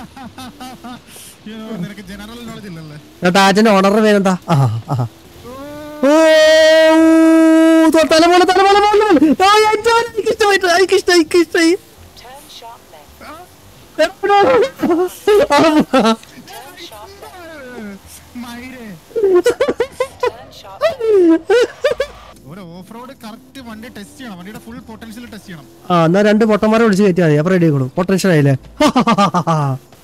അയ്യോ, നിനക്ക് general knowledge ഇല്ലല്ലേ ടാറ്റന്റെ ഓണറിന്റെ പേരെന്താ ആ ആ ഓ, തൊ- തല പോലെ തല പോലെ പോലെ പോലെ. ആ, എൻ്റെ മോനെ, എനിക്ക് ഇഷ്ടമായി എനിക്ക് ഇഷ്ടമായി എനിക്ക് ഇഷ്ടമായി Turn sharp left. Turn sharp left. മയിരേ Turn sharp left. ഒരു ഓഫ് റോഡ് കറക്റ്റ് വണ്ടി ടെസ്റ്റ് ചെയ്യണം വണ്ടിയുടെ ഫുൾ പൊട്ടൻഷ്യൽ ടെസ്റ്റ് ചെയ്യണം ആ എന്നാ രണ്ട് പൊട്ടന്മാരെ വിളിച്ച് കയറ്റിയാൽ മതി അപ്പൊ റെഡി ആയിക്കോളും പൊട്ടൻഷ്യൽ ആയില്ലേ ആ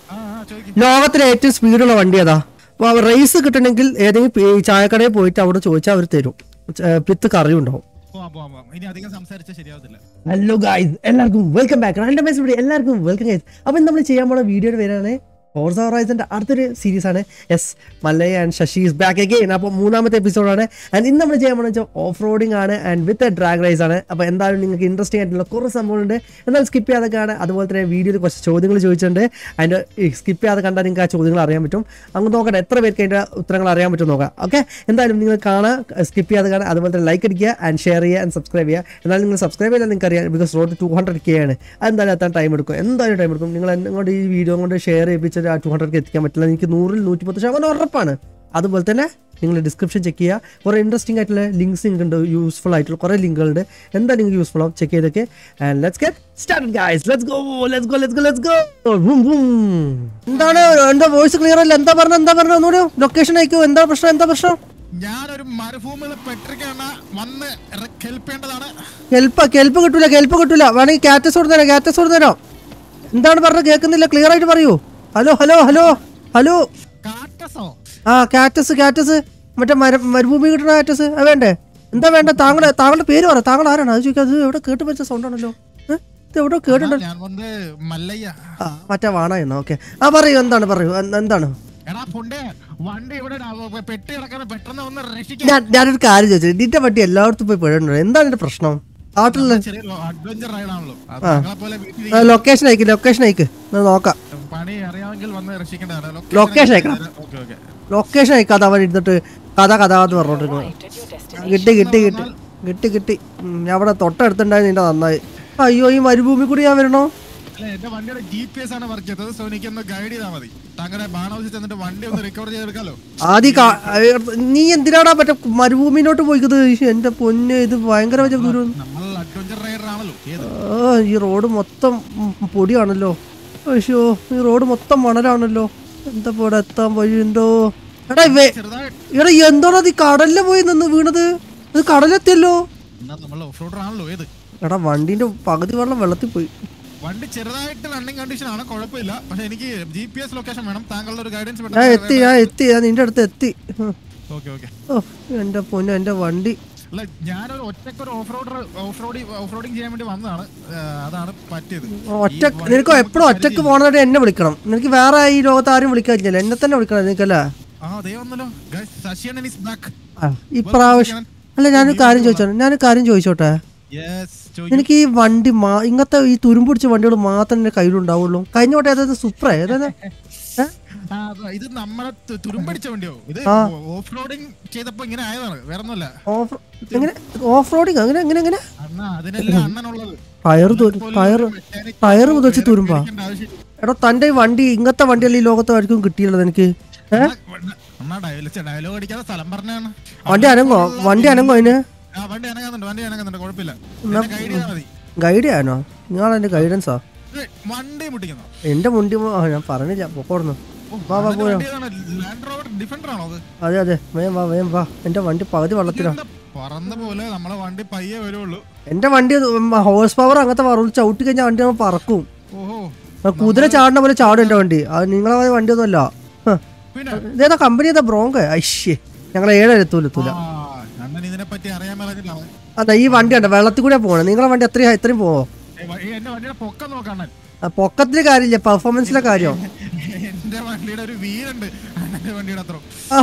ആ ചോദിക്കും ലോകത്തിലെ ഏറ്റവും സ്പീഡുള്ള വണ്ടി ഏതാ റേസ് കിട്ടണമെങ്കിൽ ഏതെങ്കിലും പേ- ചായക്കടയിൽ പോയിട്ട് അവിടെ ചോദിച്ചാൽ അവർ തരും ച- പിത്ത് കറി ഉണ്ടാവും പോവാം പോവാം പോവാം ഇനി അധികം സംസാരിച്ചാൽ ശരിയാവത്തില്ല ഹലോ ഗായ്സ് എല്ലാവർക്കും വെൽക്കം ബാക്ക് രണ്ട് മെസ്സ് വീഡിയോ എല്ലാവർക്കും വെൽക്കം ഗൈസ് അപ്പം നമ്മൾ ചെയ്യാൻ പോണ വീഡിയോയുടെ പേരാണ് ഫോർസ ഹൊറൈസന്റെ അടുത്തൊരു സീരീസ് ആണ് yes Mallayya and Sasi is back again അപ്പോൾ മൂന്നാമത്തെ എപ്പിസോഡാണ് ആൻഡ് ഇന്ന് നമ്മൾ ചെയ്യാൻ പോകുന്നത് വെച്ചാൽ ഓഫ് റോഡിംഗ് ആണ് and with a drag race ആണ് അപ്പോൾ എന്തായാലും നിങ്ങൾക്ക് ഇൻട്രസ്റ്റിംഗ് ആയിട്ടുള്ള കുറേ സംഭവമുണ്ട് എന്നാൽ സ്കിപ്പ് ചെയ്യാതെ കാണാൻ അതുപോലെ തന്നെ വീഡിയോയിൽ കുറച്ച് ചോദ്യങ്ങൾ ചോദിച്ചിട്ടുണ്ട് അതിൻ്റെ സ്കിപ്പ് ചെയ്യാതെ കണ്ടാൽ നിങ്ങൾക്ക് ആ ചോദ്യങ്ങൾ അറിയാൻ പറ്റും അങ്ങ് നോക്കട്ടെ എത്ര പേർക്ക് അതിൻ്റെ ഉത്തരങ്ങൾ അറിയാൻ പറ്റും നോക്കാം ഓക്കെ എന്തായാലും നിങ്ങൾ കാണുക സ്കിപ്പ് ചെയ്യാതെ കാണുക അതുപോലെ തന്നെ ലൈക്ക് അടിക്കുക ആൻഡ് ഷെയർ ചെയ്യുക ആൻഡ് സബ്സ്ക്രൈബ് ചെയ്യുക എന്നാൽ നിങ്ങൾ സബ്സ്ക്രൈബ് ചെയ്താൽ നിങ്ങൾക്ക് അറിയാം because road to hundred K ആണ് അതെന്തായാലും എത്താൻ ടൈം എടുക്കും എന്തായാലും ടൈം എടുക്കും നിങ്ങൾ എന്നോട് ഈ വീഡിയോ കൊണ്ട് ഷെയർ ചെയ്യിപ്പിച്ചിട്ട് ആ ടു ഹൺഡ്രഡ് എത്തിക്കാൻ പറ്റില്ല എനിക്ക് നൂറിൽ നൂറ്റി പത്ത് ശതമാനം ഉറപ്പാണ് അതുപോലെ തന്നെ നിങ്ങൾ ഡിസ്ക്രിപ്ഷൻ ചെക്ക് ചെയ്യുക കുറേ ഇൻട്രസ്റ്റിംഗ് ആയിട്ടുള്ള ലിങ്ക്സ് ഉണ്ട് യൂസ്ഫുൾ ആയിട്ടുള്ള കുറേ ലിങ്കുകളുണ്ട് എന്താ നിങ്ങൾക്ക് യൂസ്ഫുൾ ആവും ചെക്ക് ചെയ്തൊക്കെ and let's get start guys let's go let's go let's go let's go boom boom എന്താണ് എന്താ വോയിസ് ക്ലിയർ അല്ല എന്താ പറഞ്ഞ എന്താ പറഞ്ഞ ഒന്നുകൂടി ലൊക്കേഷൻ അയക്കോ എന്താ പ്രശ്നം എന്താ പ്രശ്നം ഞാനൊരു മരുഭൂമിയിൽ പെട്ടിരിക്കാണ് വന്ന് ഹെൽപ്പ് ചെയ്യേണ്ടതാണ് കെൽപ്പ് കെൽപ്പ് കിട്ടൂല കെൽപ്പ് കിട്ടൂല വേണമെങ്കിൽ കാറ്റസ് കൊടുത്തരാം കാറ്റസ് കൊടുത്തരാം എന്താണ് പറഞ്ഞത് കേൾക്കുന്നില്ല ക്ലിയർ ആയിട്ട് പറയൂ ഹലോ ഹലോ ഹലോ ഹലോ കാട്ടസോ ആ കാറ്റസ് കാറ്റസ് മറ്റേ മര മരുഭൂമി കിട്ടുന്ന കാറ്റസ് അത് വേണ്ടേ എന്താ വേണ്ട താങ്കളുടെ താങ്കളുടെ പേര് പറ താങ്കൾ ആരാണ് അത് ചോദിക്കാം അത് എവിടെ കേട്ട് വെച്ച സൗണ്ട് ആണല്ലോ ഏ? ഇത് എവിടെ കേട്ടിട്ടുണ്ടല്ലോ ഞാൻ വന്ന് മല്ലയ്യ ആ മറ്റേ വാണ എന്നാ ഓക്കെ ആ പറയൂ എന്താണ് പറയൂ എന്ത്- എന്താണ് എടാ പുണ്ടേ വണ്ടി ഇവിടെ ഇടാ. പെട്ടി കിടക്കുന്ന പെട്ടെന്ന് ഒന്ന് രക്ഷിക്കാൻ ഞാൻ ഞാനൊരു കാര്യം ചോദിച്ചു നിന്റെ വണ്ടി എല്ലായിടത്തും പോയി പെടുന്നുണ്ടോ എന്താണ് എന്റെ പ്രശ്നം നാട്ടിലെ ചെറിയൊരു അഡ്വഞ്ചർ റൈഡാണല്ലോ അത് നിങ്ങളെ പോലെ വീട്ടിൽ ലൊക്കേഷൻ അയക്ക് ലൊക്കേഷൻ അയക്ക് ഞാൻ നോക്കാം പണി അറിയാമെങ്കിൽ വന്ന് രക്ഷിക്കേണ്ടതാണ് Location അയക്കണം. ഓക്കെ ഓക്കെ ലൊക്കേഷൻ അയക്കാതെ അവൻ ഇരുന്നിട്ട് കഥ കഥ എന്ന് പറഞ്ഞോണ്ടിരിക്കുന്നു Arrived at your destination. കിട്ടി കിട്ടി കിട്ടി കിട്ടി കിട്ടി ഉം, ഞാൻ അവിടെ തൊട്ടടുത്തുണ്ടായിരുന്നു നിന്റെ നന്നായി അയ്യോ ഈ മരുഭൂമി കൂടി ഞാൻ വരണോ അല്ല എന്റെ വണ്ടിയുടെ ജി പി എസ് ആണ് വർക്ക് ചെയ്തത് സോ എനിക്ക് ഒന്ന് ഗൈഡ് ചെയ്താൽ മതി താങ്കളുടെ ബാൺ ഹൗസിൽ ചെന്നിട്ട് വണ്ടി ഒന്ന് റിക്കവർ ചെയ്തെടുക്കാലോ ആദ്യം കാ- ഏ, നീ എന്തിനാടാ മറ്റേ മരുഭൂമിയിലോട്ട് പോയിക്കുന്നത് എന്റെ പൊന്ന് ഇത് ഭയങ്കര വലിയ ദൂരം നമ്മൾ അഡ്വഞ്ചർ റൈഡർ ആണല്ലോ ഏത് ആ ഈ റോഡ് മൊത്തം ഉം, പൊടിയാണല്ലോ അയ്യോ ഈ റോഡ് മൊത്തം മണലാണല്ലോ എന്താ ഇവിടെ എത്താൻ വഴിയുണ്ടോ എടാ ഇവേ ചെറുതായിട്ട് എടാ എന്താണോ ഈ കടലിൽ പോയി നിന്ന് വീണത് ഇത് കടലെത്തിയല്ലോ എന്നാ നമ്മൾ ഓഫ് റോഡർ ആണല്ലോ ഏത് എടാ വണ്ടീന്റെ പകുതി വെള്ളം വെള്ളത്തിൽ പോയി വണ്ടി ചെറുതായിട്ട് റണ്ണിങ് കണ്ടീഷൻ ആണ് കുഴപ്പമില്ല പക്ഷെ എനിക്ക് ജി പി എസ് ലൊക്കേഷൻ വേണം താങ്കളുടെ ഒരു ഗൈഡൻസ് ഞാൻ എത്തി ഞാൻ എത്തി ഞാൻ നിന്റെ അടുത്ത് എത്തി ഉം. ഓക്കെ ഓക്കെ ഓ എന്റെ പൊന്നു എന്റെ വണ്ടി അല്ല ഞാനൊരു ഒറ്റയ്ക്ക് ഒരു off roader off road off roading ചെയ്യാൻ വേണ്ടി വന്നതാണ് ആ, അതാണ് പറ്റിയത് ഒറ്റ നിനക്ക് എപ്പോഴും ഒറ്റക്ക് പോകണതായിട്ട് എന്നെ വിളിക്കണം നിനക്ക് വേറെ ഈ ലോകത്ത് ആരും വിളിക്കാറില്ല എന്നെ തന്നെ വിളിക്കണം നിനക്കല്ലേ ആ അതേ വന്നല്ലോ ഗൈസ് ശശിയണ്ണൻ ഈസ് ബാക്ക് ആ, ഈ പ്രാവശ്യം അല്ല ഞാനൊരു കാര്യം ചോദിച്ചോ ഞാനൊരു കാര്യം ചോദിച്ചോട്ടെ യെസ് എനിക്ക് ഈ വണ്ടി മാ ഇങ്ങനത്തെ ഈ തുരുമ്പ് പിടിച്ച വണ്ടികൾ മാത്രമേ എന്റെ കയ്യിലുണ്ടാവുള്ളൂ കഴിഞ്ഞ വട്ടം ഏതായത് സുപ്ര ഏതായത് ഏ? ഇത് നമ്മളെ തു- തുരുമ്പടിച്ച വണ്ടിയോ ഇത് ആ. ഓഫ് റോഡിങ് ചെയ്തപ്പോ ഇങ്ങനെ ആയതാണ് വേറെ ഒന്നുമല്ല ഓഫ് എങ്ങനെ ഓഫ് റോഡിങ് അങ്ങനെ എങ്ങനെ എങ്ങനെ അണ്ണ അതിനെല്ലാം അണ്ണനുള്ളത് ടയർ ടയർ ടയർ മുതച്ച് തുരുമ്പാ പേടിക്കേണ്ട ആവശ്യമില്ല. എടോ തന്റെ ഈ വണ്ടി ഇങ്ങനത്തെ വണ്ടിയല്ല ഈ ലോകത്ത് ആർക്കും കിട്ടിയുള്ളത് എനിക്ക് ഏ അണ്ണാ ഡയലോഗ് ഡയലോഗ് അടിക്കാതെ സ്ഥലം പറഞ്ഞാണ് വണ്ടി അനങ്ങോ വണ്ടി അനങ്ങോ അതിന് ആ വണ്ടി അനങ്ങുന്നുണ്ട് വണ്ടി അനങ്ങുന്നുണ്ട് കുഴപ്പമില്ല ഗൈഡ് ചെയ്താൽ മതി ഗൈഡ് ചെയ്യാനോ നിങ്ങൾ എന്റെ ഗൈഡൻസാ ഇത് വണ്ടി മുട്ടിക്കുന്നു എന്റെ മുണ്ടി മോ- ആ, ഞാൻ പറഞ്ഞില്ല പൊക്കോടുന്നു വാ വാ പോയോ ലാൻഡ് റോവർ ഡിഫൻഡർ ആണോ അത് അതെ അതെ വേം വാ വേം വാ എന്റെ വണ്ടി പകുതി വെള്ളത്തിലാ ഇതെന്താ പറന്ന പോലെ നമ്മളെ വണ്ടി പയ്യെ വരുള്ളൂ എന്റെ വണ്ടി ഹോഴ്സ് പവർ അങ്ങനത്തെ പറഞ്ഞു ചവിട്ടി കഴിഞ്ഞാൽ വണ്ടി നമ്മൾ പറക്കും ഓഹോ ആ, കുതിര ചാടുന്ന പോലെ ചാടും എന്റെ വണ്ടി അത് നിങ്ങളെ വണ്ടി ഒന്നും അല്ല പിന്നെ ഇതേതാ കമ്പനി ഏതാ ബ്രോങ്ക ഐശ്യേ ഞങ്ങൾ ഏഴര എത്തൂല എത്തൂല ആ അണ്ണൻ ഇതിനെ പറ്റി അറിയാൻ മേലാഞ്ഞിട്ടാണ് അതാ ഈ വണ്ടി ഉണ്ട് വെള്ളത്തിൽ കൂടെ പോകണം നിങ്ങളെ വണ്ടി എത്രയും എത്രയും പോവോ ഏ, വ- ഈ എന്റെ വണ്ടിയുടെ പൊക്കം നോക്കണ്ണൻ ആ, പൊക്കത്തിലെ കാര്യമില്ല പെർഫോമൻസിലെ കാര്യം എന്റെ വണ്ടിയുടെ ഒരു വീലുണ്ട് അണ്ണന്റെ വണ്ടിയുടെ അത്ര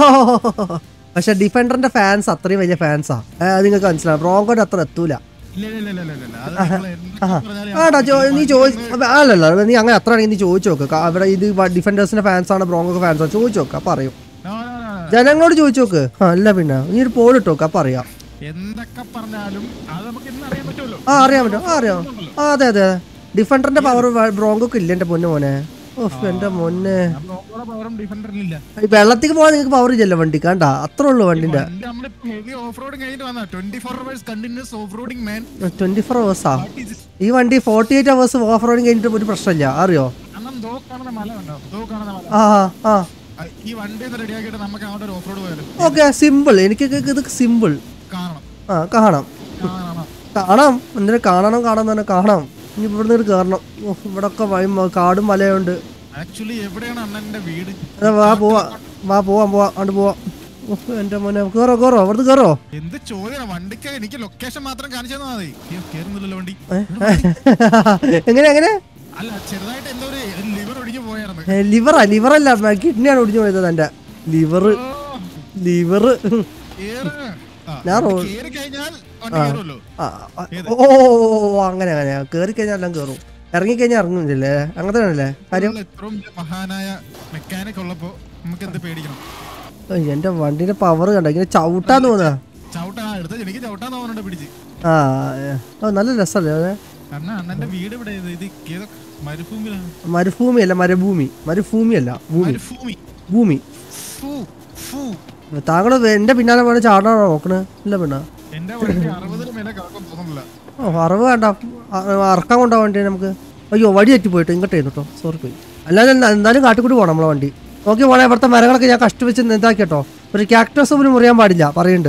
പക്ഷെ ഡിഫൻഡറിന്റെ ഫാൻസ് അത്രയും വലിയ ഫാൻസാ അത് നിങ്ങൾക്ക് മനസ്സിലാവും ബ്രോങ്കോന്റെ അത്ര എത്തൂല ഇല്ല ഇല്ല ഇല്ല ഇല്ല ഇല്ല, ഇല്ല അത് നിങ്ങൾ എന്തൊക്കെ പറഞ്ഞാലും ആടാ ചോ നീ ചോദിച്ചു അല്ലല്ല നീ അങ്ങനെ അത്ര ആണെങ്കിൽ നീ ചോദിച്ചു നോക്ക് ക- അവിടെ ഇത് ഡിഫൻഡേഴ്സിന്റെ ഫാൻസ് ആണ് ബ്രോങ്കോ ഫാൻസ് ആണ് ചോദിച്ചു നോക്ക് അപ്പൊ അറിയും No, no, no, no. ജനങ്ങളോട് ചോദിച്ചു നോക്ക് ആ അല്ല പിന്നെ നീ ഒരു പോൾ ഇട്ട് നോക്ക് അപ്പൊ അറിയാം എന്തൊക്കെ പറഞ്ഞാലും അത് നമുക്ക് ഇന്ന് അറിയാൻ പറ്റുമല്ലോ ആ അറിയാൻ പറ്റും ആ അറിയാം ആ അതെ അതെ ഡിഫൻഡറിന്റെ പവർ ബ്രോങ്കോക്ക് ഇല്ല എന്റെ പൊന്നു മോനെ ഓഫ് എന്റെ മോനെ പവറും ഡിഫൻഡറിലില്ല ഈ വെള്ളത്തേക്ക് പോകാൻ നിങ്ങൾക്ക് പവർ ഇല്ലല്ലോ വണ്ടി കണ്ട അത്രേ ഉള്ളൂ വണ്ടിന്റെ വണ്ടി നമ്മളിപ്പോ ഹെവി ഓഫ് റോഡ് കഴിഞ്ഞിട്ട് വന്ന twenty four hours continuous off roading man twenty four അവേഴ്സാ ഈ വണ്ടി forty eight hours off roading കഴിഞ്ഞിട്ട് ഒരു പ്രശ്നമില്ല അറിയോ അണ്ണം ദോ കാണുന്ന മല ഉണ്ടോ ദോ കാണുന്ന മല ആ ആ ആ, ഈ വണ്ടി ഒന്ന് റെഡിയാക്കിയിട്ട് നമുക്ക് അങ്ങോട്ട് ഒരു ഓഫ് റോഡ് പോയാലും ഓക്കെ സിമ്പിൾ എനിക്ക് ഇത് സിമ്പിൾ കാണണം ആ കാണാം കാണണം കാണാം എന്തിനാ കാണണം കാണാൻ തന്നെ കാണാം ഇനി ഇവിടുന്ന് ഒരു കയറണം ഓ, ഇവിടൊക്കെ വഴി മ- കാടും മലയുണ്ട് ആക്ച്വലി എവിടെയാണ് അണ്ണന്റെ വീട് അതെ, വാ പോവാ വാ പോവാം പോവാം അങ്ങോട്ട് പോവാം ഓ, എന്റെ മോനെ കേറോ കേറോ അവിടുന്ന് കേറോ എന്ത് ചോദ്യം വണ്ടിക്ക് എനിക്ക് ലൊക്കേഷൻ മാത്രം കാണിച്ചു തന്നാ മതി അയ്യോ, കേറുന്നില്ലല്ലോ വണ്ടി എങ്ങനെ എങ്ങനെ അല്ല ചെറുതായിട്ട് എന്തോ ഒരു ലിവർ ഒടിഞ്ഞു പോയായിരുന്നു ലിവറാ ലിവറല്ല കിഡ്നിയാണ് ഒടിഞ്ഞു പോയത് എന്റെ ലിവർ ലിവർ കേറ്. ആ, ഞാൻ വണ്ടി റോ- കേറി കഴിഞ്ഞാൽ വണ്ടി കേറുമല്ലോ ഓ ഓ, ഓ, ഓ, അങ്ങനെ അങ്ങനെ കേറി കഴിഞ്ഞാൽ എല്ലാം കേറും ഇറങ്ങിക്കഴിഞ്ഞാൽ ഇറങ്ങുന്നില്ലേ അങ്ങനത്തെ ആണല്ലേ കാര്യം നമ്മൾ ഇത്രയും വലിയ മഹാനായ മെക്കാനിക് ഉള്ളപ്പോ നമുക്ക് എന്ത് പേടിക്കണം ഏയ്, എന്റെ വണ്ടിന്റെ പവർ കണ്ട ഇങ്ങനെ ചവിട്ടാൻ തോന്നുക ചവിട്ടാ എടുത്ത് എനിക്ക് ചവിട്ടാൻ തോന്നുന്നുണ്ട് പിടിച്ച് ആ ഏ. ഓ നല്ല രസമല്ലേ അത് കാരണം അണ്ണന്റെ വീട് ഇവിടെ ഇത് ഇത് ഏതോ മരുഭൂമിയിലാണ് മരുഭൂമി അല്ല മരുഭൂമി മരുഭൂമി അല്ല ഭൂമി മരുഭൂമി ഭൂമി ഫൂ, ഫൂ. താങ്കൾ എന്റെ പിന്നാലെ വേണം ചാടാണോ നോക്കണ് ഇല്ല പെണ്ണ എന്റെ വണ്ടി അറുപതിന് മേലെ കിടക്കും തോന്നുന്നില്ല ഓ അറവ് വേണ്ട അ- അറക്കാൻ കൊണ്ടാ വണ്ടി നമുക്ക് അയ്യോ വഴി തെറ്റി പോയിട്ട് ഇങ്ങോട്ട് കേട്ടോ സോറി പോയി അല്ലാതെ എന്താ- എന്തായാലും കാട്ടിക്കൂടി പോകണം നമ്മളെ വണ്ടി നോക്കി പോണേ ഇവിടുത്തെ മരങ്ങളൊക്കെ ഞാൻ കഷ്ടപ്പെച്ച് ഇതാക്കി കേട്ടോ ഒരു ക്യാക്ടസ് പോലും മുറിയാൻ പാടില്ല പറയുന്നുണ്ട്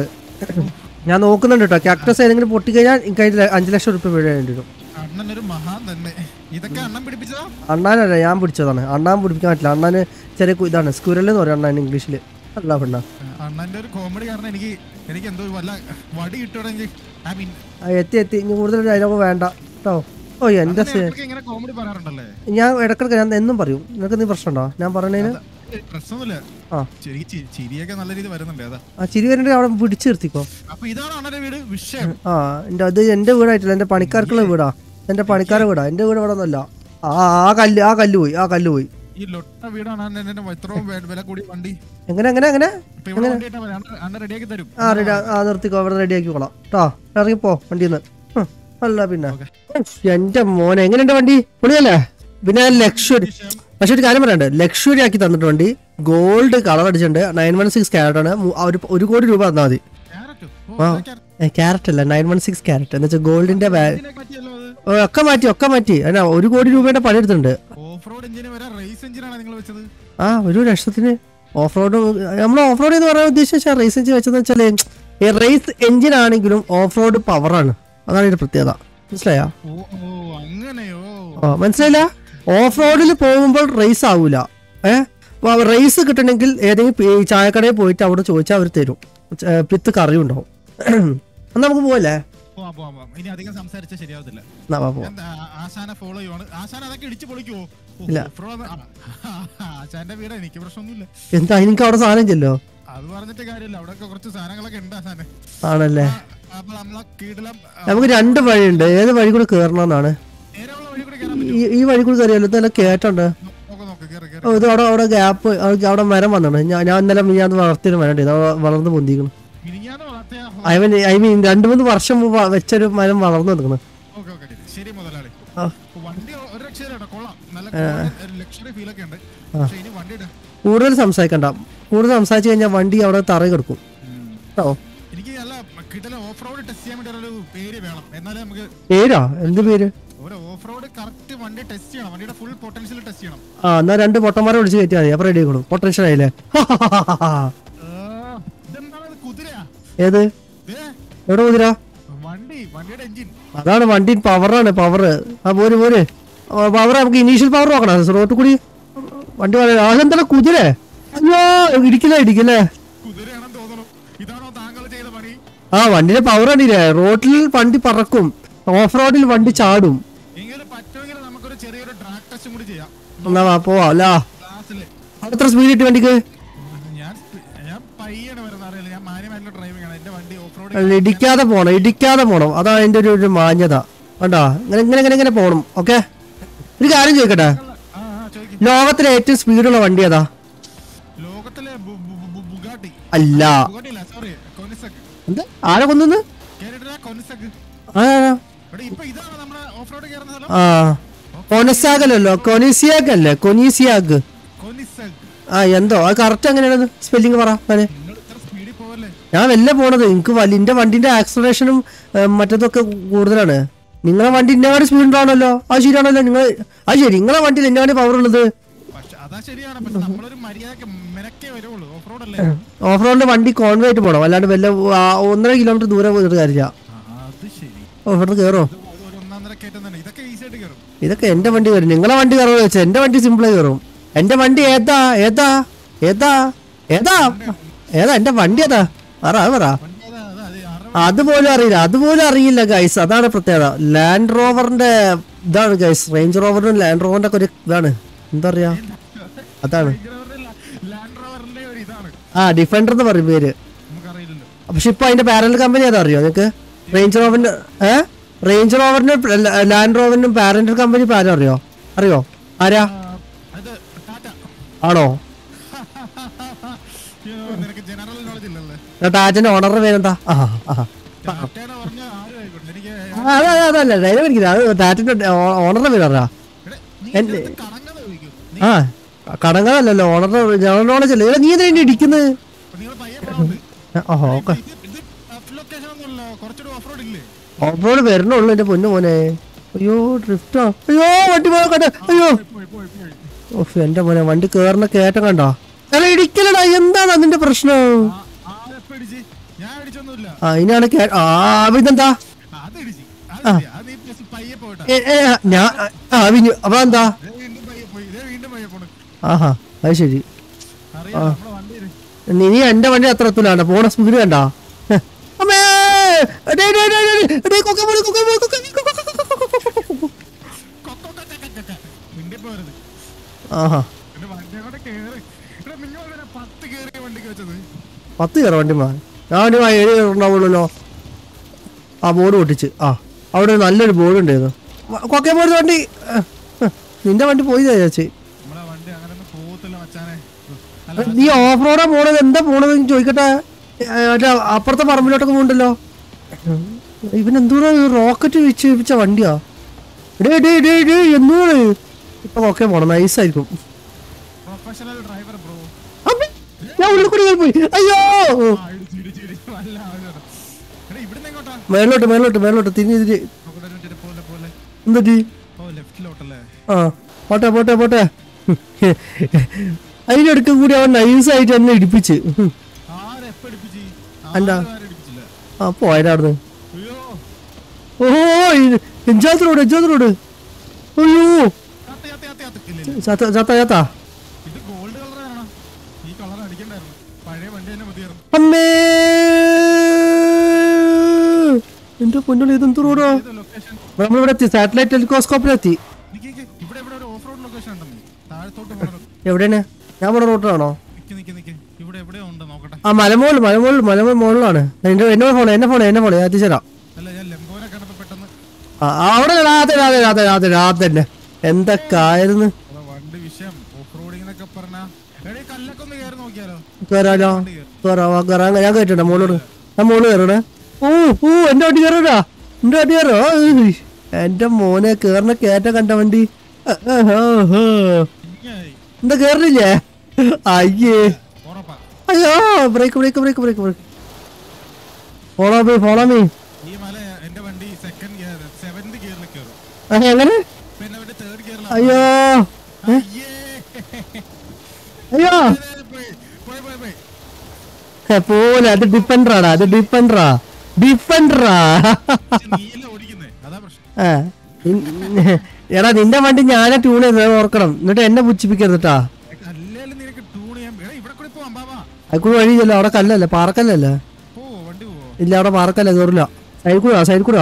ഞാൻ നോക്കുന്നുണ്ട് കേട്ടോ ക്യാക്ടസ് ഏതെങ്കിലും പൊട്ടിക്കഴിഞ്ഞാൽ എനിക്ക് അതിൽ അഞ്ച് ലക്ഷം റുപ്യ വീഴ വേണ്ടി വരും അണ്ണൻ ഒരു മഹാൻ തന്നെ ഇതൊക്കെ അണ്ണൻ പിടിപ്പിച്ചതാ അണ്ണാനല്ല ഞാൻ പിടിച്ചതാണ് അണ്ണാൻ പിടിപ്പിക്കാൻ പറ്റില്ല അണ്ണാന് ചെറിയ കു- ഇതാണ് സ്കുരൽ എന്ന് പറയും അണ്ണാൻ ഇംഗ്ലീഷിൽ അല്ല പെണ്ണ അണ്ണന്റെ ഒരു കോമഡി കാരണം എനിക്ക് എനിക്ക് എന്തോ വല്ല വടി കിട്ടുവാണെങ്കിൽ ഐ മീൻ ആ എത്തി എത്തി ഇനി കൂടുതൽ ഡയലോഗ് വേണ്ട കേട്ടോ ഓ എൻ്റെ സേ- ഇങ്ങനെ കോമഡി പറയാറുണ്ടല്ലേ ഞാൻ ഇടക്കിടക്ക് ഞാൻ എന്നും പറയും നിനക്ക് നീ പ്രശ്നമുണ്ടോ ഞാൻ പറഞ്ഞതിന് ഏ, പ്രശ്നമൊന്നുമില്ല ആ. ശരി ചി- ചിരിയൊക്കെ നല്ല രീതി വരുന്നുണ്ട് അതാ ആ ചിരി വരേണ്ട അവിടെ പിടിച്ചു നിർത്തിക്കോ അപ്പൊ ഇതാണ് അണ്ണന്റെ വീട് വിഷയം ആ എൻ്റെ അത് എൻ്റെ വീടായിട്ടില്ല എൻ്റെ പണിക്കാർക്കുള്ള വീടാ എൻ്റെ പണിക്കാരുടെ വീടാ എൻ്റെ വീട് ഇവിടെ ഒന്നല്ല ആ ആ കല്ല് ആ കല്ല് പോയി ആ കല്ല് പോയി ഈ ലൊട്ട വീടാണ് അണ്ണൻ എന്റെ ഇത്രയും വേ- വില കൂടിയ വണ്ടി എങ്ങനെ എങ്ങനെ എങ്ങനെ ഇപ്പൊ ഇവിടെ വണ്ടി ഇട്ടാ മതി. അണ്ണൻ- അണ്ണൻ റെഡിയാക്കി തരും ആ റെഡി ആ നിർത്തിക്കോ ഇവിടെ റെഡി ആക്കിക്കോളാം കേട്ടോ ഇറങ്ങിപ്പോ വണ്ടിന്ന് അല്ല പിന്നെ എൻ്റെ മോനെ എങ്ങനെയുണ്ട് വണ്ടി പൊളിയല്ലേ പിന്നെ ലക്ഷറി പക്ഷെ ഒരു കാര്യം പറയണ്ട് ലക്ഷറി ആക്കി തന്നിട്ട് വണ്ടി ഗോൾഡ് കളർ അടിച്ചിട്ടുണ്ട് നയൻ വൺ സിക്സ് ക്യാരറ്റ് ആണ് മു- ആ ഒരു ഒരു കോടി രൂപ തന്നാൽ മതി ക്യാരറ്റ് ആ ക്യാരറ്റ് അല്ല നയൻ വൺ സിക്സ് ക്യാരറ്റ് എന്ന് വെച്ചാൽ ഗോൾഡിന്റെ വാ- പറ്റിയല്ലോ അത് ഓ, ഒക്കെ മാറ്റി ഒക്കെ മാറ്റി എന്നാ ഒരു കോടി രൂപയുടെ പണി എടുത്തിട്ടുണ്ട് ഓഫ് റോഡ് എഞ്ചിന് വരെ റേസ് എഞ്ചിനാണ് നിങ്ങൾ വെച്ചത് ആ ഒരു ലക്ഷത്തിന് ഓഫ് റോഡ് നമ്മൾ ഓഫ് റോഡ് എന്ന് പറയാൻ ഉദ്ദേശിച്ച റേസ് എഞ്ചിൻ വെച്ചതെന്ന് വെച്ചാല് ഈ റേസ് എഞ്ചിൻ ആണെങ്കിലും ഓഫ് റോഡ് പവറാണ് അതാണ് ഇതിന്റെ പ്രത്യേകത മനസ്സിലായോ ഓ ഓ അങ്ങനെയോ ആ മനസ്സിലായില്ല ഓഫ് റോഡിൽ പോകുമ്പോൾ റേസ് ആവൂല ഏഹ് റേസ് കിട്ടണമെങ്കിൽ ഏതെങ്കിലും പി- ചായക്കടയിൽ പോയിട്ട് അവിടെ ചോദിച്ചാൽ അവർ തരും ച- പിത്ത് കറി ഉണ്ടാവും എന്നാ നമുക്ക് പോവല്ലേ പോവാം പോവാം പോവാം ഇനി അധികം സംസാരിച്ചാൽ ശരിയാവത്തില്ല എന്നാ വാ പോവാം ഞാൻ ആ- ആശാനെ ഫോളോ ചെയ്യുവാണ് ആശാൻ അതൊക്കെ ഇടിച്ചു പൊളിക്കുവോ ഓ, ഇല്ല. off road ആ. ആശാന്റെ വീട് എനിക്ക് പ്രശ്നമൊന്നുമില്ല എന്താ എനിക്ക് അവിടെ സാധനം ചെല്ലോ അത് പറഞ്ഞിട്ട് കാര്യമില്ല അവിടെ കുറച്ച് സാധനങ്ങളൊക്കെ ഉണ്ട് ആശാനെ ആണല്ലേ ആ, അപ്പൊ നമ്മളെ കീടിലം ആ, നമുക്ക് രണ്ട് വഴിയുണ്ട് ഏത് വഴി കൂടെ കയറണമെന്നാണ് നേരെയുള്ള വഴി കൂടി കയറാൻ ഈ ഈ വഴി കൂടി കയറിയാലോ ഇതെല്ലാം കേട്ടുണ്ട് പറ്റും നോക്ക് നോക്ക് കയറി കയറി ഓ, ഇത് അവിടെ അവിടെ ഗ്യാപ്പ് അവിടെ മരം വന്നിട്ടുണ്ട് ഞാൻ ഞാൻ ഇന്നലെ ഞാൻ വളർത്തിയൊരു മരം ഉണ്ട് ഇത് അവിടെ വളർന്ന് പൊന്തിക്കണം മിനിഞ്ഞാന്ന് വളർത്തിയ ഐ മീൻ ഐ മീൻ രണ്ടു മൂന്ന് വർഷം മുമ്പ് വെച്ചൊരു മരം വളർന്നു നിൽക്കണം ഓക്കെ ഓക്കെ ശരി മുതലാളി ആ. വണ്ടി ഒരു രക്ഷയിലാട്ടോ കൊള്ളാം നല്ല ലക്ഷറി ഫീൽ ഒക്കെ ഉണ്ട് പക്ഷെ ഇനി വണ്ടി ഇടാം കൂടുതൽ സംസാരിക്കണ്ട കൂടുതൽ സംസാരിച്ചു കഴിഞ്ഞാൽ വണ്ടി അവിടെ തറ കിടക്കും കേട്ടോ എനിക്ക് നല്ല കിട്ടല ഓഫ് റോഡ് ടെസ്റ്റ് ചെയ്യാൻ വേണ്ടി ഒരു പേര് വേണം എന്നാലേ നമുക്ക് പേരാ എന്ത് പേര് ഒരു ഓഫ് റോഡ് കറക്റ്റ് വണ്ടി ടെസ്റ്റ് ചെയ്യണം വണ്ടിയുടെ ഫുൾ പൊട്ടൻഷ്യൽ ടെസ്റ്റ് ചെയ്യണം ആ എന്നാ രണ്ട് പൊട്ടന്മാരെ വിളിച്ച് കയറ്റിയാൽ മതി അപ്പൊ റെഡി ആയിക്കോളും പൊട്ടൻഷ്യൽ ആയില്ലേ ആ, ഇതെന്താണ് ഇത് കുതിരയാ ഏത് ദേ, എവിടെ കുതിര വണ്ടി വണ്ടിയുടെ എഞ്ചിൻ അതാണ് വണ്ടി പവറാണ് പവർ ആ പോര് പോര് പവർ നമുക്ക് ഇനീഷ്യൽ പവർ നോക്കണം റോട്ടിൽ കൂടി വണ്ടി അതെന്താ കുതിര അയ്യോ ഇടിക്കില്ലേ ഇടിക്കില്ലേ കുതിരയാണെന്ന് തോന്നുന്നു ഇതാണോ താങ്കൾ ചെയ്ത പണി ആ വണ്ടിയുടെ പവർ കണ്ടില്ലേ റോട്ടിൽ വണ്ടി പറക്കും ഓഫ് റോഡിൽ വണ്ടി ചാടും എങ്കിലും പറ്റുമെങ്കിൽ നമുക്കൊരു ചെറിയൊരു ഡ്രാഗ് ടെസ്റ്റും കൂടി ചെയ്യാം എന്നാ വാ, പോവാ അല്ല ക്ലാസ്സിൽ അവിടെ എത്ര സ്പീഡ് കിട്ടി വണ്ടിക്ക് ഞാൻ സ്പി- ഞാൻ പയ്യാണ് വരുന്നത് അറിയില്ല ഞാൻ മാന്യമായിട്ടുള്ള ഡ്രൈവിംഗ് ആണ് എന്റെ വണ്ടി ഓഫ് റോഡ് അല്ല, ഇടിക്കാതെ പോണം ഇടിക്കാതെ പോണം അതാണ് അതിന്റെ ഒരു ഒരു മാന്യത കണ്ടാ ഇങ്ങനെ ഇങ്ങനെ ഇങ്ങനെ ഇങ്ങനെ പോണം ഓക്കെ ഒരു കാര്യം ചോദിക്കട്ടെ ആ ആ ചോദിക്കും ലോകത്തിലെ ഏറ്റവും സ്പീഡുള്ള വണ്ടി ഏതാ ലോകത്തിലെ ബു- ബു- ബു- ബു- ബുഗാട്ടി അല്ല ബുഗാട്ടി അല്ല സോറി കൊനിസക് എന്ത് ആരെ കൊന്നു കേട്ടിട്ടില്ല കൊനിസക് ആ ഇവിടെ ഇപ്പൊ ഇതാണ് നമ്മുടെ ഓഫ് റോഡ് കയറുന്ന സ്ഥലം ആ ഓ കൊനസാഗലല്ലോ കൊനീസിയാഗ് അല്ലേ കൊനീസിയാഗ് കൊനിസഗ് ആ എന്തോ അത് കറക്റ്റ് എങ്ങനെയാണ് സ്പെല്ലിംഗ് പറ ഞാന് നിങ്ങൾ ഇത്ര സ്പീഡിൽ പോവല്ലേ ഞാൻ വല്ല പോണത് എനിക്ക് വലിയ എന്റെ വണ്ടിന്റെ ആക്സലറേഷനും മറ്റതൊക്കെ കൂടുതലാണ് നിങ്ങളെ വണ്ടി ഇന്നവാട് സ്പീഡ് ഉണ്ടാവണല്ലോ അത് ശരിയാണല്ലോ നിങ്ങൾ അത് ശരി നിങ്ങളെ വണ്ടിയിൽ എന്നവാട് പവർ ഉള്ളത് പക്ഷെ അതാ ശരിയാണ് പക്ഷെ നമ്മളൊരു മര്യാദക്ക് മെനക്കേ വരുള്ളൂ ഓഫ് റോഡ് അല്ലേ ഓഫ് റോഡിന്റെ വണ്ടി കോൺവേ ആയിട്ട് പോകണം അല്ലാണ്ട് വല്ല ആ, ഒന്നര കിലോമീറ്റർ ദൂരെ പോയിട്ട് കാര്യമില്ല ആ, അത് ശരി ഓഫ് റോഡ് കയറോ ഇത് ഒരു ഒന്നാന്തര കയറ്റം തന്നെ ഇതൊക്കെ ഈസി ആയിട്ട് കയറും ഇതൊക്കെ എന്റെ വണ്ടി കയറും നിങ്ങളെ വണ്ടി കയറുമോ വെച്ചാൽ എന്റെ വണ്ടി സിമ്പിളായി കയറും എന്റെ വണ്ടി ഏതാ ഏതാ ഏതാ ഏതാ ഏതാ എന്റെ വണ്ടി ഏതാ പറ അത് പറ വണ്ടി അതാ അതാ അത് അറുപത് അതുപോലും അറിയില്ല അതുപോലും അറിയില്ല ഗൈസ് അതാണ് പ്രത്യേകത ലാൻഡ് റോവറിന്റെ ഇതാണ് ഗൈസ് റേഞ്ച് റോവറിനും ലാൻഡ് റോവറിന്റെ ഒക്കെ ഒരു ഇതാണ് എന്താ പറയാ അതാണ് ലാൻഡ് റോവറിന്റെ ഒരു ഇതാണ് ആ ഡിഫൻഡർ എന്ന് പറയും പേര് നമുക്കറിയില്ലല്ലോ പക്ഷെ ഇപ്പൊ അതിന്റെ പാരൽ കമ്പനി ഏതാ അറിയോ നിങ്ങക്ക് റേഞ്ച് റോവറിന്റെ ഏ റേഞ്ച് റോവറിനും ലാൻഡ് റോവറിനും പാരന്റൽ കമ്പനി ഇപ്പൊ ആരും അറിയോ അറിയോ ആരാ ആ, അത് ടാറ്റ ആണോ അയ്യോ, നിനക്ക് ജനറൽ നോളജ് ഇല്ലല്ലേ ടാറ്റന്റെ ഓണറിന്റെ പേരെന്താ ആ ആ ടാറ്റേനെ പറഞ്ഞ ആരും ആയിക്കോട്ടെ എനിക്ക് ആ, അതെ അതെ അതല്ല ഡയറി പഠിക്കില്ല അത് ടാറ്റന്റെ ഓണറിന്റെ പേര് അറിയാ എടേ, നീ എൻ്റെ അടുത്ത് കടങ്ങാതെ ചോദിക്കും നീ ആ കടങ്ങളല്ലോ ഓണറിന്റെ ജനറൽ നോളജ് അല്ലേ എടാ, നീ എന്തിനാ ഇടിക്കുന്നത് നിങ്ങൾ പയ്യെ പോകണ്ട് ഓഹോ ഓക്കെ ഇത് ഇത് ടഫ് ലൊക്കേഷൻ ഒന്നുമല്ലോ കുറച്ചുകൂടി ഓഫ് റോഡ് ഇല്ലേ ഓഫ് റോഡ് വരണുള്ളൂ എന്റെ പൊന്നു മോനെ അയ്യോ ഡ്രിഫ്റ്റാ അയ്യോ വണ്ടി പോയ കണ്ട അയ്യോ പോയി പോയി പോയി ഓഫ് എന്റെ മോനെ വണ്ടി കേറുന്ന കേറ്റം കണ്ടോ എടാ ഇടിക്കലടാ എന്താണ് അതിന്റെ പ്രശ്നം ആ ആരെപ്പ ഇടിച്ച് ഞാൻ ഇടിച്ചൊന്നുമില്ല ആ ഇനിയാണ് കേ ആ അപ്പൊ ഇതെന്താ അത് ഇടിച്ച് അത് ശരി. അത് നീ just പയ്യെ പോയിട്ടാ ഏ, ഏ, ഞാൻ ആ വിഞ്ഞു അപ്പൊ എന്താ ഇതേ വീണ്ടും പയ്യെ പോയി ഇതേ വീണ്ടും പയ്യെ പോണ് ആഹാ അത് ശരി അറിയാം നമ്മളെ വണ്ടി ഇரு. നീ നീ എന്റെ വണ്ടി അത്ര എത്തൂലാണ്ട പോണ സ്പീഡ് കണ്ടാ ഹെ. അമ്മേ ഡേയ്, ഡേയ്, ഡേയ്, ഡേയ്, ഡേയ്, കൊക്ക പോണ്, കൊക്ക പോണ്, കൊക്ക, കൊക്ക, കൊക്ക, കൊക്ക, കൊക്ക, കൊക്ക, കൊക്ക. കൊക്കോ, കൊക്ക, കൊക്ക, കൊക്ക. മിണ്ടി പോരുത് ആഹാ എന്റെ വണ്ടി കൂടെ കേറി എടാ നിങ്ങൾ അതിനെ പത്ത് കേറിയ വണ്ടിക്ക് വെച്ചത് പത്ത് കയറ വണ്ടി മാ ഞാൻ ഒരു ഏഴ് ഉണ്ടാവുള്ളല്ലോ ആ ബോർഡ് പൊട്ടിച്ച് ആ അവിടെ ഒരു നല്ലൊരു ബോർഡ് ഉണ്ടായിരുന്നു കൊക്കേ പോയത് വണ്ടി ഏ, ഏ, നിന്റെ വണ്ടി പോയി ചേച്ചി നമ്മളെ വണ്ടി അങ്ങനെ ഒന്നും പോകത്തില്ല മച്ചാനെ അല്ല നീ ഓഫ് റോഡാ പോണത് എന്താ പോണത് എന്ന് ചോദിക്കട്ടെ ഏ, മറ്റേ അപ്പുറത്തെ പറമ്പിലോട്ടൊക്കെ പോകണ്ടല്ലോ ഇവനെന്തൂരാ റോക്കറ്റ് വെച്ച് വെച്ച വണ്ടിയാ ഡേ ഡേ ഡേ ഡേ എന്താണ് ഇപ്പൊ ഓക്കെ പോണം നൈസായിരിക്കും പ്രൊഫഷണൽ ഡ്രൈവർ ബ്രോ അമ്മേ, ഞാൻ ഉള്ളിൽ കൂടി കയറി പോയി അയ്യോ ആ ഇടിച്ച് ഇടിച്ച് ഇടിച്ച് നല്ല ആവശ്യം എടാ ഇവിടുന്ന് എങ്ങോട്ടാ മേലോട്ട് മേലോട്ട് മേലോട്ട് തിരിഞ്ഞ് തിരി നോക്കട്ടെ, ഒരു minute, പോലെ പോലെ എന്തൊക്കെ ഓ ലെഫ്റ്റിലോട്ടല്ലേ ആ പോട്ടെ പോട്ടെ പോട്ടെ അതിനിടയ്ക്ക് കൂടി അവൻ നൈസായിട്ട് എന്നെ ഇടിപ്പിച്ച് ഉം. ആരെപ്പ ഇടിപ്പിച്ച് അല്ല. ആരും ആരും ഇടിപ്പിച്ചില്ല ആ പോയതായിരുന്നു അയ്യോ ഓ എഞ്ചാത്ത റോഡ് എഞ്ചാത്ത റോഡ് അയ്യോ കത്ത് കത്ത് കത്ത് കത്ത് ഇല്ല ഇല്ല ചത്ത ചത്ത ചത്ത ഇത് ഗോൾഡ് കളറാണ് ഈ കളർ അടിക്കണ്ടായിരുന്നു പഴയ വണ്ടി തന്നെ മതിയായിരുന്നു അമ്മേ എന്റെ പൊന്നുള്ളി ഇതെന്ത് റോഡാ ഇത് ലൊക്കേഷൻ നമ്മളിവിടെ എത്തി സാറ്റലൈറ്റ് ടെലിസ്കോപ്പിലെത്തി നിക്ക് നിക്ക് ഇവിടെ ഇവിടെ ഒരു ഓഫ് റോഡ് ലൊക്കേഷൻ ഉണ്ടെന്ന് താഴത്തോട്ട് പോകണം എവിടെയാണ് ഞാൻ പോണ റോട്ടിലാണോ നിക്ക് നിക്ക് നിക്ക് ഇവിടെ എവിടെയോ ഉണ്ട് നോക്കട്ടെ ആ മലമോൾ മലമോൾ മലമോൾ മുകളിലാണ് എന്റെ എന്നെ ഫോൺ എന്നെ ഫോൺ എന്നെ ഫോൺ ഞാൻ എത്തിച്ചേരാം അല്ല ഞാൻ ലെമ്പോനെ കണ്ടപ്പോ പെട്ടെന്ന് ആ ആ, അവിടെ രാത്രി രാത്രി രാത്രി രാത്രി രാത്രി തന്നെ എന്തൊക്കെ ആയിരുന്നു അതാ വണ്ടി വിഷയം ഓഫ് റോഡിംഗ് എന്നൊക്കെ പറഞ്ഞാ എടേ കല്ലൊക്കെ ഒന്ന് കയറി നോക്കിയാലോ കയറാലോ കയറാ കയറാൻ ഞാൻ കയറ്റണ്ട മോളോട് ഞാൻ മോള് കയറണേ ഓ ഓ എന്റെ വണ്ടി കയറാ എന്റെ വണ്ടി കയറോ ഏയ്. എന്റെ മോനെ കേറണ കേറ്റ കണ്ട വണ്ടി ആ, ആ, ആ, ആ. ഇങ്ങായി എന്താ കേറണില്ലേ അയ്യേ ഉറപ്പാ അയ്യോ brake brake brake brake brake follow me follow me ഈ മല എന്റെ വണ്ടി സെക്കൻഡ് ഗിയർ സെവന്ത് ഗിയറിൽ കയറും എങ്ങനെ പിന്നെ വണ്ടി തേർഡ് ഗിയറിൽ അയ്യോ അയ്യേ അയ്യോ പോയി പോയി പോയി പോയി ഹെ, പോലെ അത് ഡിഫൻഡറാടാ അത് ഡിഫൻഡറാ ഡിഫൻഡറാ പക്ഷെ നീല ഓടിക്കുന്നേ അതാ പ്രശ്നം ആ, നിൻ- എടാ നിന്റെ വണ്ടി ഞാനെ ട്യൂൺ ചെയ്ത് ഓർക്കണം എന്നിട്ട് എന്നെ പുച്ഛിപ്പിക്കരുത് കേട്ടാ അല്ലേലും നിനക്ക് ടൂൺ ചെയ്യാൻ എടാ ഇവിടെ കൂടി പോവാം ബാബാ അതിക്കൂടെ വഴിയില്ല അവിടെ കല്ലല്ലേ പാറക്കല്ലല്ലേ പോവോ വണ്ടി പോവോ ഇല്ല അവിടെ പാറക്കല്ല കയറില്ല സൈഡ് കൂടാ സൈഡ് കൂടാ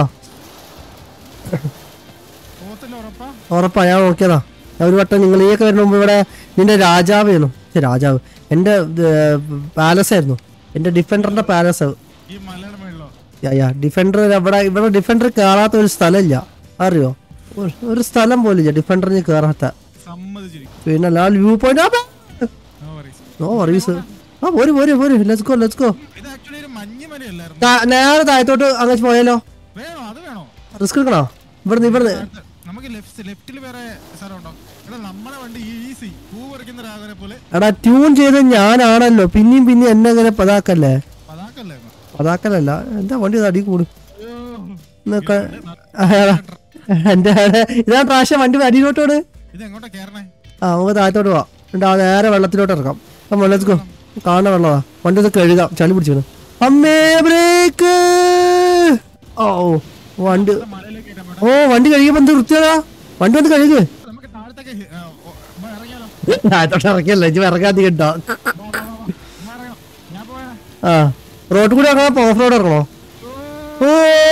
പോകത്തില്ല ഉറപ്പാ ഉറപ്പാ ഞാൻ നോക്കിയതാ ഞാൻ ഒരു വട്ടം നിങ്ങൾ ഈയൊക്കെ വരുന്ന മുമ്പ് ഇവിടെ നിന്റെ രാജാവായിരുന്നു ഛെ, രാജാവ് എൻ്റെ പാലസ് ആയിരുന്നു എൻ്റെ ഡിഫൻഡറിന്റെ പാലസ് ഈ മലയുടെ മേളിലോ യാ ഡിഫൻഡർ ഇവിടെ ഇവിടെ ഡിഫൻഡർ കയറാത്ത ഒരു സ്ഥലമില്ല അറിയോ ഒരു- ഒരു സ്ഥലം പോലില്ല ഡിഫൻഡറിന് കയറാത്ത സമ്മതിച്ചിരിക്കും പിന്നെ അല്ല view point no worries no worries ആ പോര് പോര് പോര് ലെറ്റ്സ് ഗോ ലെറ്റ്സ് ഗോ ഇത് ആക്ച്വലി ഒരു മഞ്ഞ് മലയല്ലായിരുന്നു നേരെ താഴത്തോട്ട് അങ്ങനെ പോയാലോ വേണോ അത് വേണോ റിസ്ക് എടുക്കണോ ഇവിടുന്ന് ഇവിടുന്ന് നമുക്ക് നമുക്ക് ലെഫ്റ്റ് ലെഫ്റ്റിൽ വേറെ സ്ഥലമുണ്ടോ എടാ നമ്മളെ വണ്ടി ഈസി പൂ പറിക്കുന്ന രാഘവനെ പോലെ എടാ ട്യൂൺ ചെയ്ത് ഞാനാണല്ലോ പിന്നെയും പിന്നെയും എന്നെ അങ്ങനെ പതാക്കല്ലേ അതാക്കല്ലേ എന്നാ. പതാക്കലല്ല എന്താ വണ്ടി ഇത് അടി കൂടും അയ്യോ. എന്നൊക്കെ എന്റെ ഇതാ പ്രാവശ്യം വണ്ടി അടിയിലോട്ടോട് ഇത് എങ്ങോട്ടാ കേറണേ ആ നമുക്ക് താഴത്തോട്ട് പോവാം എന്നിട്ട് ആ നേരെ വെള്ളത്തിലോട്ട് ഇറക്കാം അപ്പം ലെറ്റ്സ് ഗോ കാണുന്ന വെള്ളമാ വണ്ടി ഒന്ന് കഴുകാം ചളി പിടിച്ചു അമ്മേ ബ്രേക്ക് ഓ വണ്ടി ഇവിടെ മലയിലേക്ക് കയറ്റാൻ വേണ്ട. ഓ വണ്ടി കഴുകിയപ്പോ എന്ത് വൃത്തിയാടാ വണ്ടി വന്ന് കഴുക് നമുക്ക് താഴത്തേക്ക് ഹി- ആ, ഓ, വാ, ഇറങ്ങിയാലോ താഴത്തോട്ട് ഇറക്കിയല്ലേ ഇജ്ജ് ഇറങ്ങാതി കേട്ടോ വാ, വാ, വാ, വാ. വാ, ഇറങ്ങാം. ഞാൻ പോയാ ആ റോഡ് കൂടി ഇറങ്ങണോ ഓഫ് റോഡ് ഇറങ്ങണോ ഓ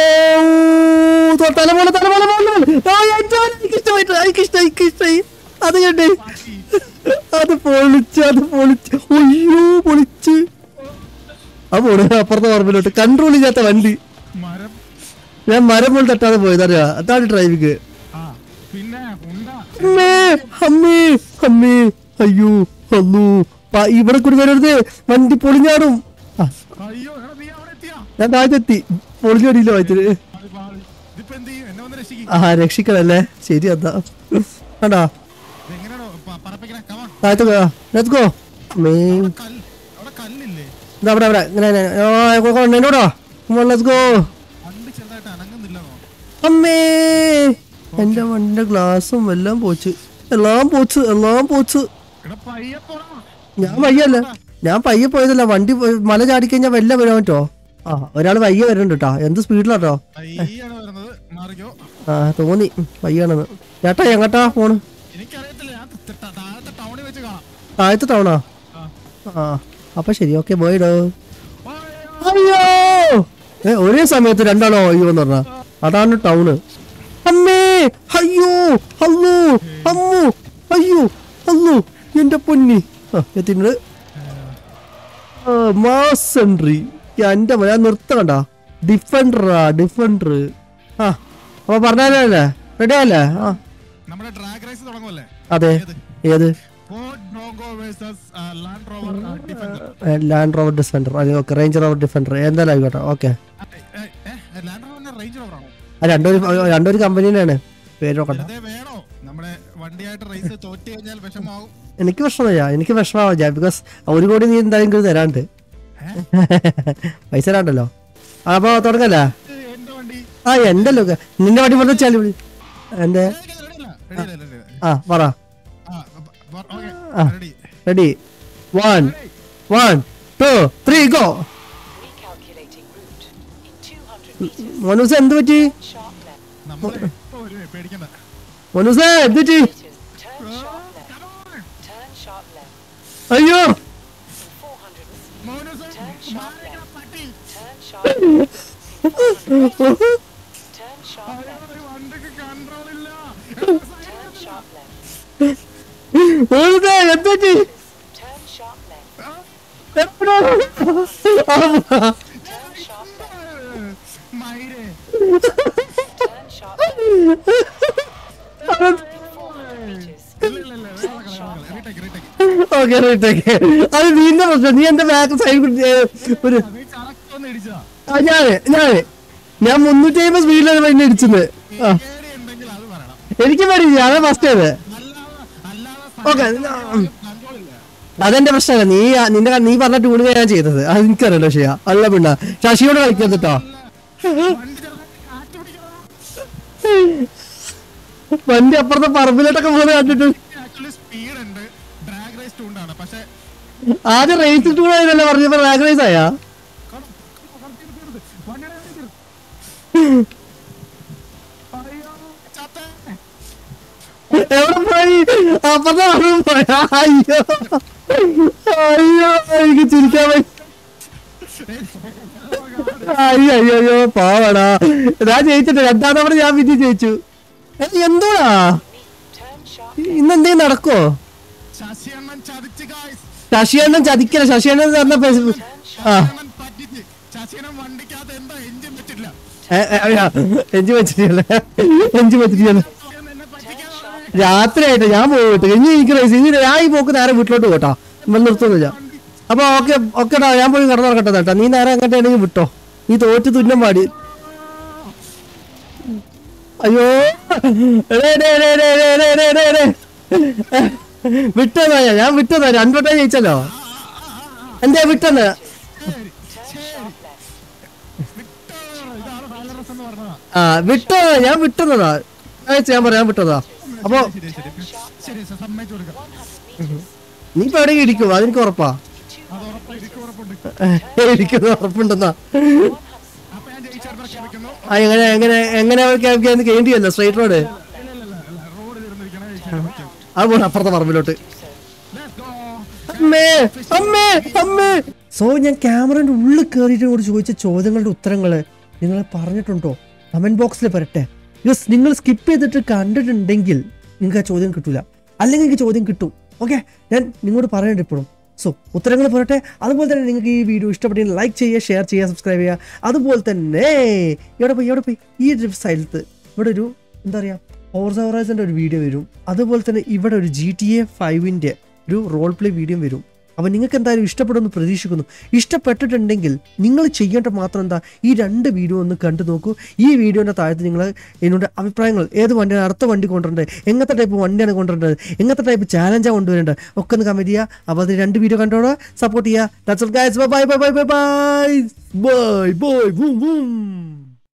തോ- തലമുള്ള തലമുള്ള എനിക്കിഷ്ടമായിട്ട് എനിക്കിഷ്ടമായി എനിക്കിഷ്ടമായി അത് കേട്ടേ അത് പൊളിച്ച് അത് പൊളിച്ച് അയ്യോ പൊളിച്ച് ആ പോണ് അപ്പുറത്തെ ഓർമ്മയിലോട്ട് കൺട്രോൾ ചെയ്യാത്ത വണ്ടി മരം ഞാൻ മരം പോലും തട്ടാതെ പോയത് അറിയാ അതാണ് ഡ്രൈവിങ് ആ പിന്നെ ഉണ്ട അമ്മേ അമ്മേ അമ്മേ അയ്യോ അല്ലോ പ- ഇവിടെ കൂടി വരരുത് വണ്ടി പൊളിഞ്ഞാടും ആ, അയ്യോ എടാ നീ അവിടെ എത്തിയാ ഞാൻ താഴത്തെത്തി പൊളിഞ്ഞടിയില്ല വയറ്റില് പാളി, പാളി. ഇതിപ്പോ എന്ത് ചെയ്യും എന്നെ വന്ന് രക്ഷിക്കും ആ രക്ഷിക്കണല്ലേ ശരി എന്നാ കണ്ടാ എങ്ങനെയാണോ പറപ്പിക്കണേ കമാ താഴത്ത് ലെറ്റ്സ് ഗോ അമ്മേ കല്ല് അവിടെ കല്ലില്ലേ ഇതാ അവിടെ അവിടെ ഇങ്ങനെ എന്നോടോ ലെറ്റ്സ് ഗോ വണ്ടി ചെറുതായിട്ട് അനങ്ങുന്നില്ലെന്നോ അമ്മേ എന്റെ വണ്ടിന്റെ ഗ്ലാസും എല്ലാം പോച്ച് എല്ലാം പോച്ച് എല്ലാം പോച്ച് എടാ പയ്യെ പോടാ ഞാൻ പയ്യല്ല ഞാൻ പയ്യെ പോയതല്ല വണ്ടി പോയി- മല ചാടിക്കഴിഞ്ഞാൽ വല്ല വരാൻ പറ്റോ ആ ഒരാൾ പയ്യെ വരുന്നുണ്ട് കേട്ടോ എന്ത് സ്പീഡിലാട്ടോ പയ്യാണ് വരുന്നത് മാറിക്കോ ആ തോന്നി ഉം, പയ്യാണെന്ന് ചേട്ടാ എങ്ങട്ടാ പോണ് എനിക്കറിയത്തില്ല ഞാൻ ത- ത- താഴത്തെ ടൗണിൽ വെച്ച് കാണാം താഴത്തെ ടൗണാ ആ. ആ അപ്പൊ ശരി ഓക്കെ പോയിടോ അയ്യോ. അയ്യോ ഏ ഒരേ സമയത്ത് രണ്ടാളോ അയ്യോ എന്ന് പറഞ്ഞ അതാണ് ടൗണ് അമ്മേ അയ്യോ അല്ലോ അമ്മു അയ്യോ അല്ലോ എന്റെ പൊന്നി ആ എത്തിണ്ട് മാസൻട്രി എന്റെ മോനെ നിർത്തണ്ട ഡിഫൻഡറാ ഡിഫൻഡർ ആ അപ്പൊ പറഞ്ഞല്ലേ റെഡി അല്ലേ ആ നമ്മുടെ ഡ്രാഗ് റേസ് തുടങ്ങുമല്ലേ അതെ ഏത് ഏത് Ford Bronco versus Land Rover Defender Land Rover Defender അതെ ഓക്കെ റേഞ്ച് റോവർ ഡിഫൻഡർ എന്തായാലും ആയിക്കോട്ടെ ഓക്കെ ലാൻഡ് റോവറിന്റെ റേഞ്ച് റോവറാണോ ആ രണ്ടൊരു രണ്ടൊരു കമ്പനിയിലാണ് പേര് നോക്കട്ടെ വെറുതെ വേണോ നമ്മുടെ വണ്ടിയായിട്ട് റേസ് തോറ്റ് കഴിഞ്ഞാൽ വിഷമാവും എനിക്ക് വിഷമമില്ല എനിക്ക് വിഷമാവാ ബിക്കോസ് ഒരു കോടി നീ എന്തായാലും ഇങ്ങോട്ട് തരാണ്ട് പൈസ തരാണ്ടല്ലോ ആ, അപ്പൊ തുടങ്ങല്ലേ ഇത് എന്റെ വണ്ടി ആ എന്റെ ലോക നിന്റെ വണ്ടി പറഞ്ഞ വെച്ചാൽ വിളി എന്റെ റെഡി ആ പറ okay ready ready one one two three go Recalculating route. In 200 meters, മനൂസ എന്ത് പറ്റി sharp left. നമ്മൾ ഇപ്പൊ വരുവേ പേടിക്കണ്ട മനൂസ എന്ത് പറ്റി Meters, turn sharp left. Turn sharp left. അയ്യോ In 400 മോനുസ് Turn sharp മാറിക്കടാ left. പട്ടി Turn sharp left. In 400 Turn sharp left. അയ്യോ, ഈ വണ്ടിക്ക് കൺട്രോൾ ഇല്ല Turn sharp left. മനൂസ എന്ത് പറ്റി Turn sharp left. എപ്പോ? Turn sharp left. മയിലേ Turn sharp left. In 400 meters. ഇല്ല ഇല്ല ഇല്ല വേറെ കളയാം, വേറെ കളയാം. റീടേക്ക് റീടേക്ക് ഓക്കെ റൈറ്റൊക്കെ അത് നീന്റെ പ്രശ്നം നീ എന്റെ ബാക്ക് സൈഡ് ഒരു നീ ചറക്കൊന്ന് ഇടിച്ചാ ആ, ഞാന് ഞാന് ഞാൻ മുന്നൂറ്റി അമ്പത് സ്പീഡിലാണ് എന്നെ ഇടിച്ചത് ആ പേടി ഉണ്ടെങ്കിൽ അത് പറയണം എനിക്ക് പേടിയില്ല അതാ ഫസ്റ്റ് ചെയ്ത് അല്ലാതെ അല്ലാതെ ഓക്കെ കൺട്രോൾ ഇല്ല അതെന്റെ പ്രശ്നമല്ല നീ നിന്റെ നീ പറഞ്ഞ ടൂണിന് ഞാൻ ചെയ്തത് അത് എനിക്കറിയല്ലോ ഷിയ അല്ല പിന്നെ ശശിയോട് കളിക്കരുത് കേട്ടോ വണ്ടി ചെറുതായിട്ട് കാറ്റ് പിടിക്കണം വണ്ടി അപ്പുറത്തെ പറമ്പിലോട്ടൊക്കെ പോകുന്നത് കണ്ടിട്ട് ആക്ച്വലി സ്പീഡ് ഉണ്ട് ഡ്രാഗ് റേസ് ടൂണ്ടാണ് പക്ഷെ ആദ്യം റേസ് ടൂണായിരുന്നല്ലേ പറഞ്ഞപ്പോ റാഗ് റേസ് ആയാ എവിടെ പോയി അപ്പുറത്തെ പറമ്പിൽ പോയാ അയ്യോ അയ്യോ എനിക്ക് ചിരിക്കാൻ പറ്റി അയ്യോ അയ്യോ അയ്യോ പാവടാ ഞാൻ ജയിച്ചിട്ട് രണ്ടാം തവണ ഞാൻ വിധി ജയിച്ചു ഏ, എന്തുവാ Turn sharp ഇന്നെന്തേലും നടക്കോ ശശിയണ്ണൻ ചതിച്ച് ഗായ്സ് ശശിയണ്ണൻ ചതിക്കല ശശിയണ്ണൻ എന്ന് പറഞ്ഞ പെ- ആ ശശിയണ്ണൻ പറ്റിച്ച് ശശിയണ്ണൻ വണ്ടിക്കകത്ത് എന്താ എഞ്ചിൻ വെച്ചിട്ടില്ല ഏ, ഏ, അയ്യാ, എഞ്ചി വെച്ചിട്ടില്ല എഞ്ചി വെച്ചിട്ടില്ല ശശിയണ്ണൻ എന്നെ പറ്റിക്കാതെ രാത്രി ആയിട്ട് ഞാൻ പോയി വിട്ടു ഇനി എനിക്ക് റേസ് ഇനി ഞാൻ ഈ പോക്ക് നേരെ വീട്ടിലോട്ട് പോട്ടാ നമ്മൾ നിർത്തുന്നില്ല അപ്പൊ ഓക്കെ ഓക്കെടാ ഞാൻ പോയി കിടന്നിറക്കട്ടെ കേട്ടാ നീ നേരെ എങ്ങോട്ടാണെങ്കിൽ വിട്ടോ നീ തോറ്റ് തുന്നം പാടി അയ്യോ എടേ, എടേ, എടേ, എടേ, എടേ, എടേ, എടേ, എടേ. വിട്ടതാ ഞാൻ, ഞാൻ വിട്ടതാ രണ്ടോട്ടം ജയിച്ചല്ലോ എന്തേ വിട്ടെന്ന് ഇതാണ് ഫൈനൽ എന്ന് പറഞ്ഞതാ ആ വിട്ടതാ ഞാൻ വിട്ടതാ അയച്ച ഞാൻ പറയാൻ വിട്ടതാ അപ്പൊ ശരി ശരി ശരി സർ സമ്മതിച്ചു കൊടുക്കാം നീ ഇപ്പൊ എവിടെ ഇരിക്കും അതെനിക്ക് ഉറപ്പാ അത് ഉറപ്പ് എനിക്ക് ഉറപ്പുണ്ട് ഇരിക്കുന്നത് ഉറപ്പുണ്ടെന്നാ അപ്പൊ ഞാൻ ജയിച്ചാൽ പ്രഖ്യാപിക്കുന്നു ആ എങ്ങനെ എങ്ങനെ എങ്ങനെ കേണ്ടിയല്ലോ സ്ട്രൈറ്റ് റോഡ് ഇല്ല ഇല്ല ഇല്ല ഇല്ല റോഡിൽ ഇരുന്നിരിക്കണ ജയിച്ചാൽ പ്രഖ്യാപിച്ചു അത് പോണ അപ്പുറത്തെ പറമ്പിലോട്ട് Let's go. അമ്മേ അമ്മേ അമ്മേ സോ ഞാൻ ക്യാമറയുടെ ഉള്ളിൽ കയറിയിട്ട് കൂടി ചോദിച്ച ചോദ്യങ്ങളുടെ ഉത്തരങ്ങള് നിങ്ങൾ പറഞ്ഞിട്ടുണ്ടോ കമന്റ് ബോക്സിൽ വരട്ടെ യെസ് നിങ്ങൾ സ്കിപ്പ് ചെയ്തിട്ട് കണ്ടിട്ടുണ്ടെങ്കിൽ നിങ്ങൾക്ക് ആ ചോദ്യം കിട്ടൂല അല്ലെങ്കിൽ നിങ്ങൾക്ക് ചോദ്യം കിട്ടും ഓക്കെ ഞാൻ നിങ്ങളോട് പറയണ്ട ഇപ്പോഴും സോ ഉത്തരങ്ങൾ പറയട്ടെ അതുപോലെ തന്നെ നിങ്ങൾക്ക് ഈ വീഡിയോ ഇഷ്ടപ്പെട്ടെങ്കിൽ ലൈക്ക് ചെയ്യുക ഷെയർ ചെയ്യുക സബ്സ്ക്രൈബ് ചെയ്യുക അതുപോലെ തന്നെ എവിടെ പോയി എവിടെ പോയി ഈ ഒരു സ്ഥലത്ത് ഇവിടെ ഒരു എന്താ പറയുക ഫോർസ് ഹോറൈസൻ്റെ ഒരു വീഡിയോ വരും അതുപോലെ തന്നെ ഇവിടെ ഒരു ജി ടി എ ഫൈവിൻ്റെ ഒരു റോൾ പ്ലേ വീഡിയോ വരും അപ്പം നിങ്ങൾക്ക് എന്തായാലും ഇഷ്ടപ്പെടുമെന്ന് പ്രതീക്ഷിക്കുന്നു ഇഷ്ടപ്പെട്ടിട്ടുണ്ടെങ്കിൽ നിങ്ങൾ ചെയ്യേണ്ട മാത്രം എന്താ ഈ രണ്ട് വീഡിയോ ഒന്ന് കണ്ടു നോക്കൂ ഈ വീഡിയോൻ്റെ താഴത്ത് നിങ്ങൾ എന്നോട് അഭിപ്രായങ്ങൾ ഏത് വണ്ടിയാണ് അടുത്ത വണ്ടി കൊണ്ടുവരേണ്ടത് എങ്ങനത്തെ ടൈപ്പ് വണ്ടിയാണ് കൊണ്ടുവരേണ്ടത് എങ്ങനത്തെ ടൈപ്പ് ചാലഞ്ചാണ് കൊണ്ടുവരേണ്ടത് ഒക്കെ ഒന്ന് കമൻറ്റ് ചെയ്യുക അപ്പോൾ അത് രണ്ട് വീഡിയോ കണ്ടോളൂ സപ്പോർട്ട് ചെയ്യുക bye bye bye bye bye bye bye bye boom boom